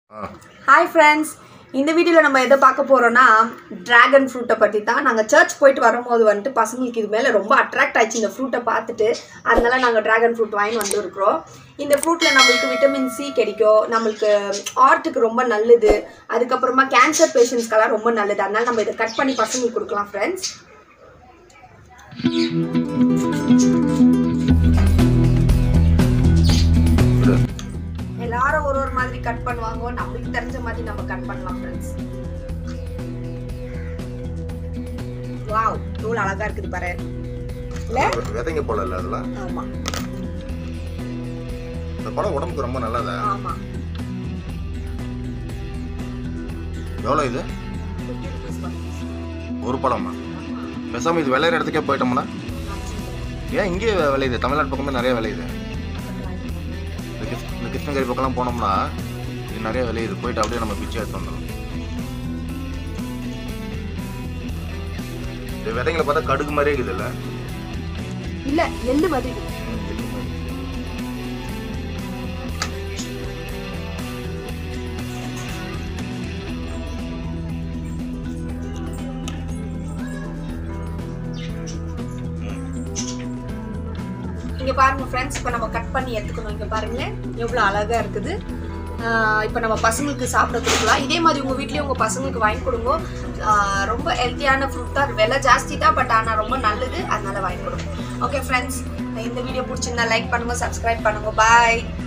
ஆ hi friends இந்த வீடியோவில் நம்ம எதை பார்க்க போகிறோன்னா ட்ராகன் ஃப்ரூட்டை பற்றி தான் நாங்கள் சர்ச் போயிட்டு வரும்போது வந்துட்டு பசங்களுக்கு இது மேலே ரொம்ப அட்ராக்ட் ஆச்சு இந்த ஃப்ரூட்டை பார்த்துட்டு அதனால நாங்கள் ட்ராகன் ஃப்ரூட் வாங்கி வந்துருக்குறோம் இந்த ஃப்ரூட்டில் நம்மளுக்கு விட்டமின் சி கிடைக்கும் நம்மளுக்கு ஆர்ட்டுக்கு ரொம்ப நல்லது அதுக்கப்புறமா கேன்சர் பேஷண்ட்ஸ்க்கெல்லாம் ரொம்ப நல்லது அதனால நம்ம இதை கட் பண்ணி பசங்களுக்கு கொடுக்கலாம் ஃப்ரெண்ட்ஸ் இது எல்லாரும் ஒரு ஒரு மாதிரி கட் பண்ணுவாங்க நம்மளுக்கு தெரிஞ்ச மாதிரி நம்ம கட் பண்ணலாம் ஃப்ரெண்ட்ஸ் வாவ் நூல் அழகா இருக்குது பாரு இல்ல விதைங்க போல இல்லை அதெல்லாம் ஆமா இந்த பழம் உடம்புக்கு ரொம்ப நல்லதா ஆமா எவ்வளோ இது ஒரு பழமா பேசாம இது விளையிற இடத்துக்கே போயிட்டோம்னா ஏன் இங்கே விளையுது தமிழ்நாடு பக்கமே நிறைய விளையுது இந்த கிருஷ்ண- இந்த கிருஷ்ணகிரி பக்கம்லாம் போனோம்னா இது நிறைய விளையுது போயிட்டு அப்படியே நம்ம பிச்சை எடுத்து வந்துடும் இந்த விதைங்களை பார்த்தா கடுகு மாதிரியே இருக்குது இல்லை இல்ல எள்ளு மாதிரி இருக்கு. இங்க பாருங்க ஃப்ரெண்ட்ஸ் இப்போ நம்ம கட் பண்ணி எடுத்துக்கணும் இங்க பாருங்களேன் எவ்வளவு அழகா இருக்குது ஆஹ் இப்போ நம்ம பசங்களுக்கு சாப்பிட கொடுக்கலாம் இதே மாதிரி உங்க வீட்லயே உங்க பசங்களுக்கு வாங்கி கொடுங்க ஆஹ் ரொம்ப ஹெல்த்தியான ஃப்ரூட் தான் விலை ஜாஸ்தி தான் பட் ஆனா ரொம்ப நல்லது அதனால வாங்கி கொடுங்க ஓகே ஃப்ரெண்ட்ஸ் இந்த வீடியோ பிடிச்சிருந்தா லைக் பண்ணுங்க சப்ஸ்கிரைப் பண்ணுங்க பாய்